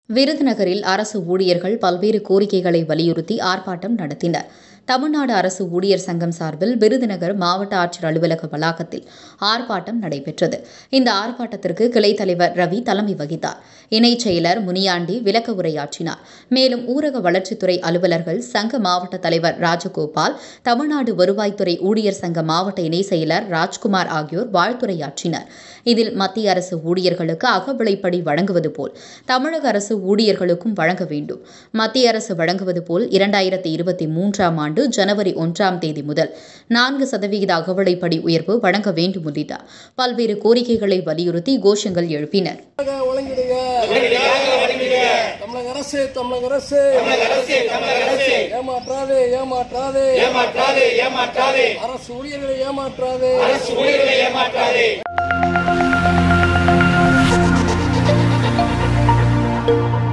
விருதுநகரில் அரசு ஊழியர்கள் பல்வேறு கோரிக்கைகளை வலியுறுத்தி ஆர்ப்பாட்டம் நடத்தினர் தமிழ்நாடு அரசு ஊழியர் சங்கம் சார்பில் விருதுநகர் மாவட்ட ஆட்சியர் அலுவலக வளாகத்தில் ஆர்ப்பாட்டம் நடைபெற்றது இந்த ஆர்ப்பாட்டத்திற்கு கிளைத் தலைவர் ரவி தலைமை வகித்தார் இணைச் செயலர் முனியாண்டி விளக்க உரையாற்றினார் மேலும் ஊரக வளர்ச்சித்துறை அலுவலர்கள் சங்க மாவட்ட தலைவர் ராஜகோபால் தமிழ்நாடு வருவாய்த்துறை ஊழியர் சங்க மாவட்ட இணை செயலர் ராஜ்குமார் ஆகியோர் வாழ்த்துரையாற்றினர் இதில் மத்திய அரசு ஊழியர்களுக்கு அகவிலைப்படி வழங்குவது போல் தமிழக அரசு ஊழியர்களுக்கும் வழங்க வேண்டும் மத்திய அரசு வழங்குவது போல் இரண்டாயிரத்தி இருபத்தி மூன்றாம் ஆண்டு ஜனவரி ஒன்றாம் தேதி முதல் நான்கு சதவிகித அகவிலைப்படி உயர்வு வழங்க வேண்டும் உள்ளிட்ட பல்வேறு கோரிக்கைகளை வலியுறுத்தி கோஷங்கள் எழுப்பினர் ஒழுங்கிடுக தமிழக அரசு தமிழக அரசு ஏமாற்றாதே ஏமாற்றாதே ஏமாற்றாதே ஏமாற்றாதே அரசு ஊழியர்களை ஏமாற்றாதே அரசு ஊழியர்களை ஏமாற்றாதே ஏமாற்றாதே